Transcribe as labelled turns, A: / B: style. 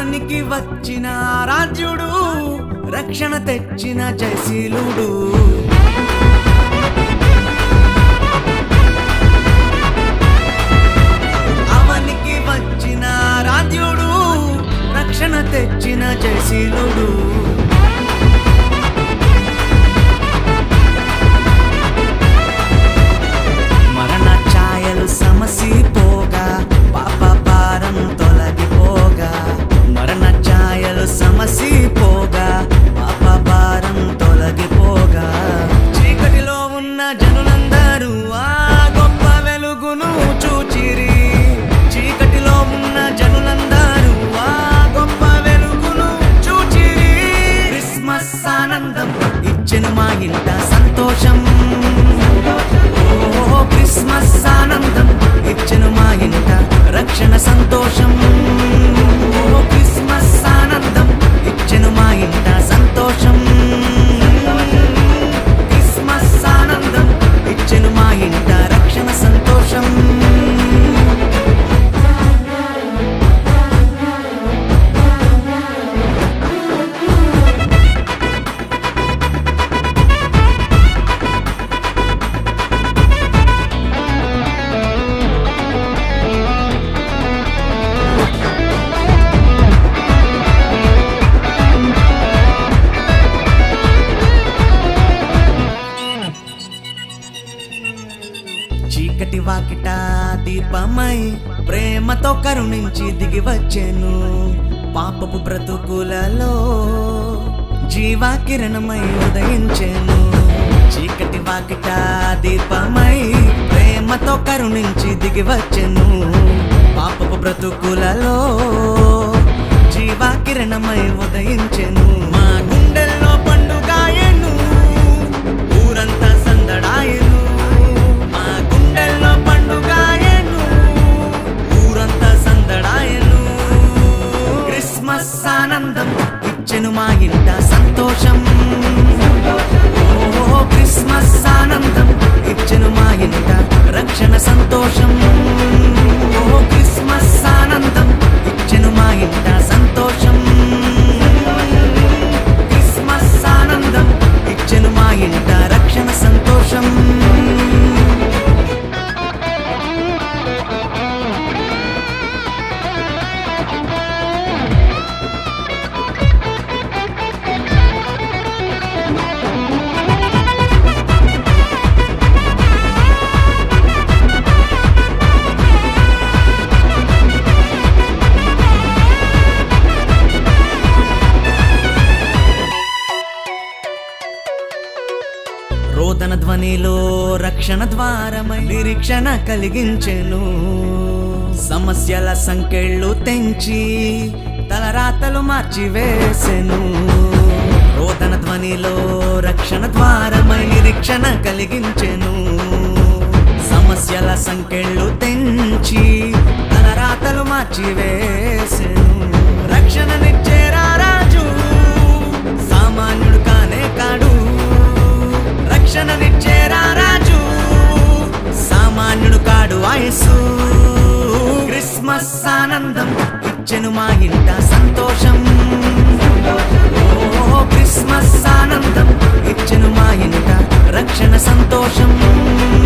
A: అవనికి వచ్చిన రాజ్యుడు రక్షణ తెచ్చిన జయశీలుడు అవనికి వచ్చిన రాజ్యుడు రక్షణ తెచ్చిన జయశీలుడు మరణ ఛాయలు సమసిపోగా పాప భారం తొలగిపోగా మరణ ఛాయలు సమసిపోగా పాప భారం తొలగిపోగా చీకటిలో ఉన్న జనులందరూ ఆ గొప్ప వెలుగును చూచిరి చీకటిలో ఉన్న జనులందరూ ఆ గొప్ప వెలుగును చూచిరి క్రిస్మస్ ఆనందం ఇచ్చెను మా ఇంట సంతోషం ఓ క్రిస్మస్ ఆనందం ఇచ్చెను మా ఇంట రక్షణ సంతోషం ఓ క్రిస్మస్ ఆనందం ఇచ్చెను మా ఇంట సంతోషం క్రిస్మస్ ఆనందం ఇచ్చెను మా ఇంట రక్షణ సంతోషం చీకటి వాకిట దీపమై ప్రేమతో కరుణించి దిగి వచ్చెను పాపపు బ్రతుకులలో జీవా కిరణమై ఉదయించెను చీకటి వాకిట దీపమై ప్రేమతో కరుణించి దిగి వచ్చెను పాపపు బ్రతుకులలో జీవా కిరణమై ఉదయించెను మా గుండెల్లో పండుగాయను ఊరంతా సందడాయను మా గుండెల్లో పండుగాయను ఊరంతా సందడాయను క్రిస్మస్ ఆనందం ఇచ్చెను మా ఇంట సంతోషం ఓ క్రిస్మస్ ఆనందం ఇచ్చెను మా ఇంట రక్షణ సంతోషం ఓ క్రిస్మస్ ఆనందం ఇచ్చెను మా ఇంట సంతోషం క్రిస్మస్ ఆనందం ఇచ్చెను మా ఇంట రక్షణ సంతోషం రోదన ధ్వనిలో రక్షణ ద్వారమై నిరీక్షణ కలిగించెను సమస్యల సంకెళ్ళు తెంచి తలరాతలు మార్చివేసెను రోదన ధ్వనిలో రక్షణ ద్వారమై నిరీక్షణ కలిగించెను సమస్యల సంకెళ్ళు తెంచి తలరాతలు మార్చివేసెను రక్షణనిచ్చేరా రాజు సామాన్యుడు కానే కాడు రక్షణనిచ్చేరా రాజు సామాన్యుడు కాడు వయసు క్రిస్మస్ ఆనందం ఇచ్చెను మా ఇంట సంతోషం ఓ క్రిస్మస్ ఆనందం ఇచ్చెను మా ఇంట రక్షణ సంతోషం